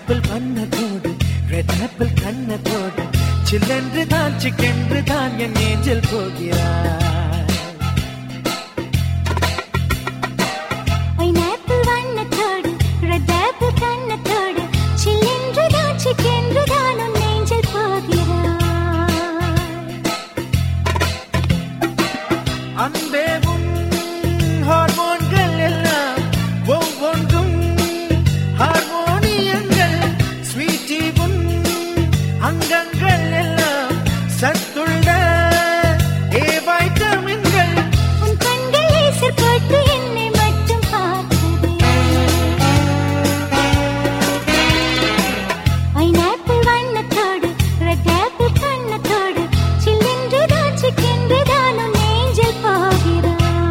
apple பண்ணத்தோடு red apple கண்ணத்தோடு சில்லென்று தான் சிக்கென்று தான் என் ஏஞ்சல் போகிறாய் பைனாப்பிள் வண்ணத்தோடு ரெட் ஆப்பிள் கண்ணத்தோடு சில்லென்று தான் சிக்கென்று தான் உன் நெஞ்சில் போகிறாய் அன்பே உன் ஹார்மோன்கள் எல்லாம் ஒவ்வொன்றும் ஹார்மோனியங்கள் ஸ்வீட்டி உன் அங்கங்கள் எல்லாம் சத்துள்ள ஏ வைட்டமின்கள் உன் கண்கள் லேசர் போட்டு என்னை மட்டும் பார்த்தது பைனாப்பிள் வண்ணத்தோடு ரெட் ஆப்பிள் கண்ணத்தோடு சில்லென்று தான் சிக்கென்று தான் உன் நெஞ்சில் போகிறாய்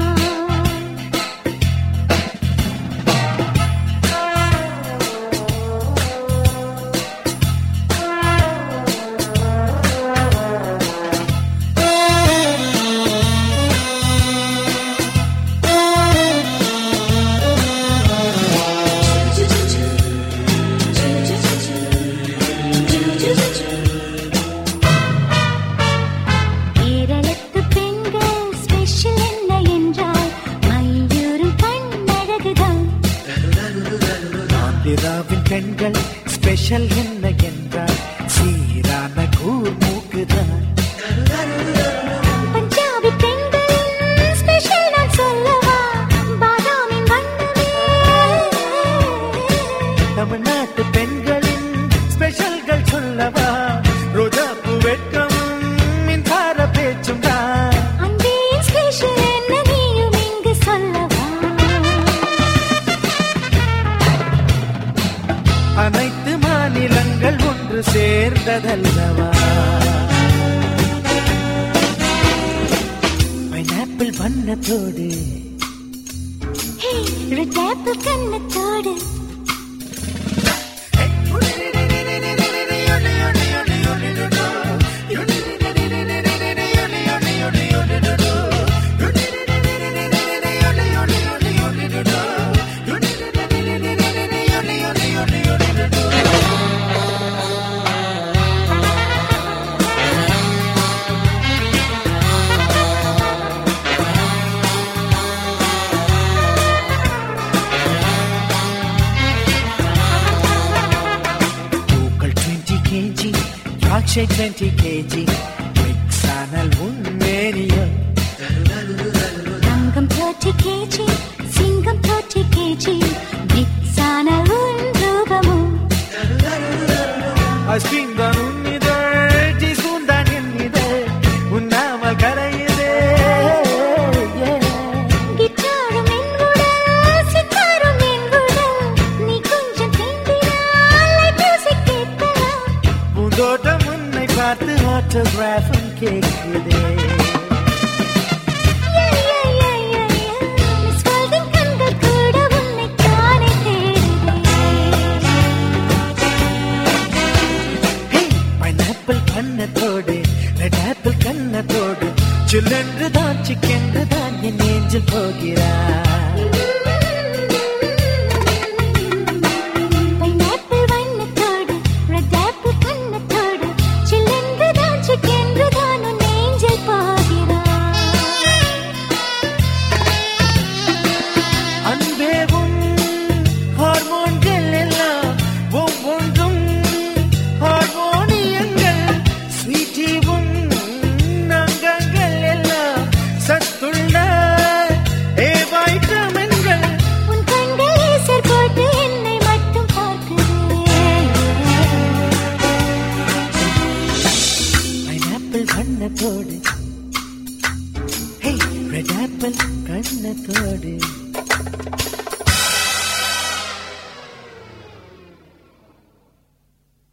கேரளத்து பெண்கள் ஸ்பெஷல் என்ன என்றால் மயூரும் கண்ணழகுதான் ஆந்திராவின் பெண்கள் ஸ்பெஷல் என்ன என்றால் சீரான கூர் மூக்குதான் பஞ்சாபி பெண்கள் ஸ்பெஷல் நான் சொல்லவா பாதாமின் வண்ணமே தமிழ்நாட்டு பெண்களின் ஸ்பெஷல்கள் சொல்லவா ரோஜா பூ வெட்கமும் மின்சார பேச்சும் தான் அன்பே ஸ்பெஷல் என்ன நீயும் இங்கு சொல்லவா அனைத்து மாநிலங்கள் ஒன்று சேர்ந்ததல்லவா பைனாப்பிள் வண்ணத்தோடு ஹே ரெட் ஆப்பிள் கண்ணத்தோடு பூக்கள் 20 கேஜி திராட்சை 20 கேஜி மிக்ஸ் ஆனால் உண்மேனியம் தங்கம் 30 கேஜி சிங்கம் 30 கேஜி மிக்ஸான உன் ரூபமும் அஸ்வின் தான் உன்னிதழ் ஜிசூன் தான் என்னிதழ் உண்ணாமல் கரையுதே கிட்டாரும் என் உடல் சித்தாரும் என் உடல் நீ கொஞ்சம் தீண்டினால் மியூசிக் கேட்கலாம் பூந்தோட்டம் உன்னை பார்த்து ஆட்டோகிராஃபும் கேட்குதே மிஸ் வேர்ல்டின் கண்கள் கூட உன்னை தானே தேடுதே பைனாப்பிள் கண்ணத்தோடு ரெட் ஆப்பிள் கண்ணத்தோடு சில்லென்று தான் சிக்கென்று தான் என் ஏஞ்சல் போகிறார் பைனாப்பிள் வண்ணத்தோடு ரெட் ஆப்பிள் கண்ணத்தோடு சில்லென்று தான் சிக்கென்று தான் உன் நெஞ்சில் போகிறாய் அன்பே உன் ஹார்மோன்கள் எல்லாம் ஒவ்வொன்றும் ஹார்மோனியங்கள் ஸ்வீட்டி உன் அங்கங்கள் எல்லாம் சத்துள்ள ஏ வைட்டமின்கள் உன் கண்கள் லேசர் போட்டு என்னை மட்டும் பார்க்குதே பைனாப்பிள் கண்ணத்தோடு ஹே ரெட் ஆப்பிள் கண்ணத்தோடு